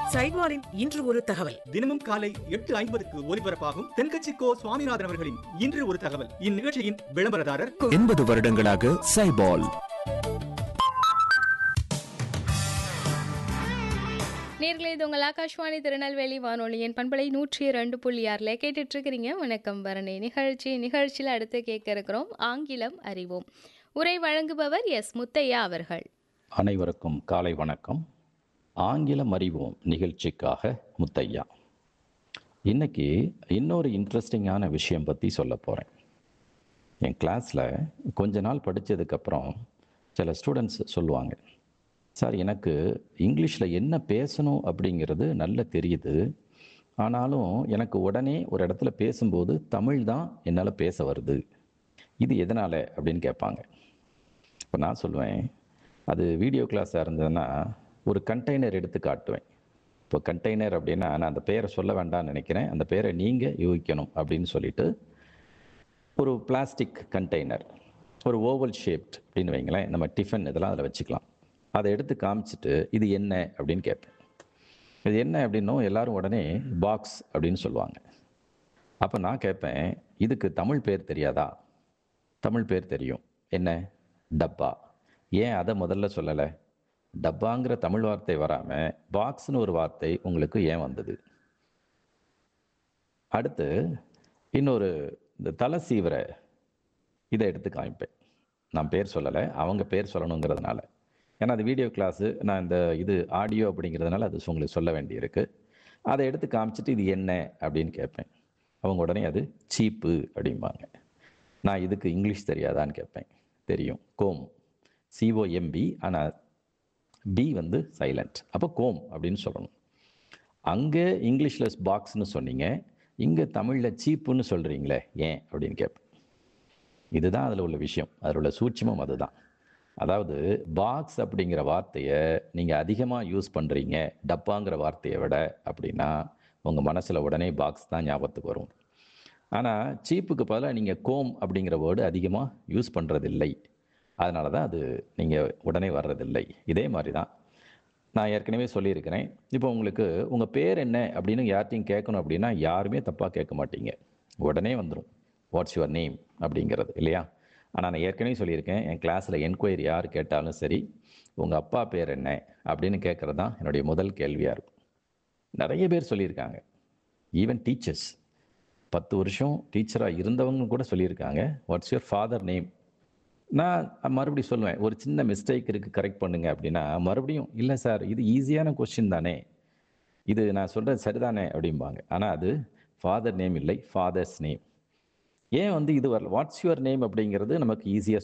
சைட்வாரின் இன்று ஒரு தகவல் தினமும் காலை எட்டு ஐம்பதுக்கு ஒலிபரப்பாகும் தென்கட்சி கோ சுவாமிநாதன் அவர்களின் இன்று ஒரு தகவல் இந்நிகழ்ச்சியின் விளம்பரதாரர் எண்பது வருடங்களாக சைபால் நேர்களே இது உங்கள் ஆகாஷ்வாணி திருநெல்வேலி வானொலியின் பண்பலை நூற்றி இரண்டு புள்ளி ஆறில் கேட்டுட்டு இருக்கிறீங்க வணக்கம் பரணி நிகழ்ச்சி நிகழ்ச்சியில் அடுத்து கேட்க இருக்கிறோம் ஆங்கிலம் அறிவோம் உரை வழங்குபவர் எஸ் முத்தையா அவர்கள் அனைவருக்கும் காலை வணக்கம் ஆங்கிலம் அறிவோம் நிகழ்ச்சிக்காக முத்தையா இன்னைக்கு இன்னொரு இன்ட்ரெஸ்டிங்கான விஷயம் பற்றி சொல்ல போகிறேன் என் கிளாஸில் கொஞ்ச நாள் படித்ததுக்கப்புறம் சில ஸ்டூடெண்ட்ஸ் சொல்லுவாங்க சார் எனக்கு இங்கிலீஷில் என்ன பேசணும் அப்படிங்கிறது நல்ல தெரியுது ஆனாலும் எனக்கு உடனே ஒரு இடத்துல பேசும்போது தமிழ் தான் என்னால் பேச வருது இது எதனால் அப்படின்னு கேட்பாங்க இப்போ நான் சொல்லுவேன் அது வீடியோ கிளாஸாக இருந்ததுன்னா ஒரு கண்டெய்னர் எடுத்து காட்டுவேன் இப்போ கண்டெய்னர் அப்படின்னா நான் அந்த பேரை சொல்ல வேண்டாம்னு நினைக்கிறேன் அந்த பேரை நீங்கள் யூகிக்கணும் அப்படின்னு சொல்லிட்டு ஒரு பிளாஸ்டிக் கண்டெய்னர் ஒரு ஓவல் ஷேப்ட் அப்படின்னு வைங்களேன் நம்ம டிஃபன் இதெல்லாம் அதில் வச்சுக்கலாம் அதை எடுத்து காமிச்சிட்டு இது என்ன அப்படின்னு கேட்பேன் இது என்ன அப்படின்னும் எல்லாரும் உடனே பாக்ஸ் அப்படின்னு சொல்லுவாங்க அப்போ நான் கேட்பேன் இதுக்கு தமிழ் பேர் தெரியாதா தமிழ் பேர் தெரியும் என்ன டப்பா ஏன் அதை முதல்ல சொல்லலை டப்பாங்கிற தமிழ் வார்த்தை வராமல் பாக்ஸ்னு ஒரு வார்த்தை உங்களுக்கு ஏன் வந்தது அடுத்து இன்னொரு இந்த தலை சீவர இதை எடுத்து காமிப்பேன் நான் பேர் சொல்லலை அவங்க பேர் சொல்லணுங்கிறதுனால ஏன்னா அது வீடியோ கிளாஸு நான் இந்த இது ஆடியோ அப்படிங்கிறதுனால அது உங்களுக்கு சொல்ல வேண்டியிருக்கு அதை எடுத்து காமிச்சிட்டு இது என்ன அப்படின்னு கேட்பேன் அவங்க உடனே அது சீப்பு அப்படிம்பாங்க நான் இதுக்கு இங்கிலீஷ் தெரியாதான்னு கேட்பேன் தெரியும் கோம் சிஓஎம்பி ஆனால் பி வந்து சைலண்ட் அப்போ கோம் அப்படின்னு சொல்லணும் அங்கே இங்கிலீஷில் பாக்ஸ்னு சொன்னீங்க இங்கே தமிழில் சீப்புன்னு சொல்கிறீங்களே ஏன் அப்படின்னு கேட்பேன் இதுதான் அதில் உள்ள விஷயம் அதில் உள்ள சூட்சமம் அதுதான் அதாவது பாக்ஸ் அப்படிங்கிற வார்த்தையை நீங்கள் அதிகமாக யூஸ் பண்ணுறீங்க டப்பாங்கிற வார்த்தையை விட அப்படின்னா உங்கள் மனசில் உடனே பாக்ஸ் தான் ஞாபகத்துக்கு வரும் ஆனால் சீப்புக்கு பதிலாக நீங்கள் கோம் அப்படிங்கிற வேர்டு அதிகமாக யூஸ் பண்ணுறதில்லை அதனால தான் அது நீங்கள் உடனே வர்றதில்லை இதே மாதிரி தான் நான் ஏற்கனவே சொல்லியிருக்கிறேன் இப்போ உங்களுக்கு உங்கள் பேர் என்ன அப்படின்னு யார்ட்டையும் கேட்கணும் அப்படின்னா யாருமே தப்பாக கேட்க மாட்டீங்க உடனே வந்துடும் வாட்ஸ் யுவர் நேம் அப்படிங்கிறது இல்லையா ஆனால் நான் ஏற்கனவே சொல்லியிருக்கேன் என் கிளாஸில் என்கொயரி யார் கேட்டாலும் சரி உங்கள் அப்பா பேர் என்ன அப்படின்னு கேட்குறது தான் என்னுடைய முதல் கேள்வியாக இருக்கும் நிறைய பேர் சொல்லியிருக்காங்க ஈவன் டீச்சர்ஸ் பத்து வருஷம் டீச்சராக இருந்தவங்க கூட சொல்லியிருக்காங்க வாட்ஸ் யுவர் ஃபாதர் நேம் நான் மறுபடியும் சொல்லுவேன் ஒரு சின்ன மிஸ்டேக் இருக்குது கரெக்ட் பண்ணுங்க அப்படின்னா மறுபடியும் இல்லை சார் இது ஈஸியான கொஸ்டின் தானே இது நான் சொல்கிறது சரிதானே அப்படிம்பாங்க ஆனால் அது ஃபாதர் நேம் இல்லை ஃபாதர்ஸ் நேம் ஏன் வந்து இது வரல வாட்ஸ் யுவர் நேம் அப்படிங்கிறது நமக்கு ஈஸியாக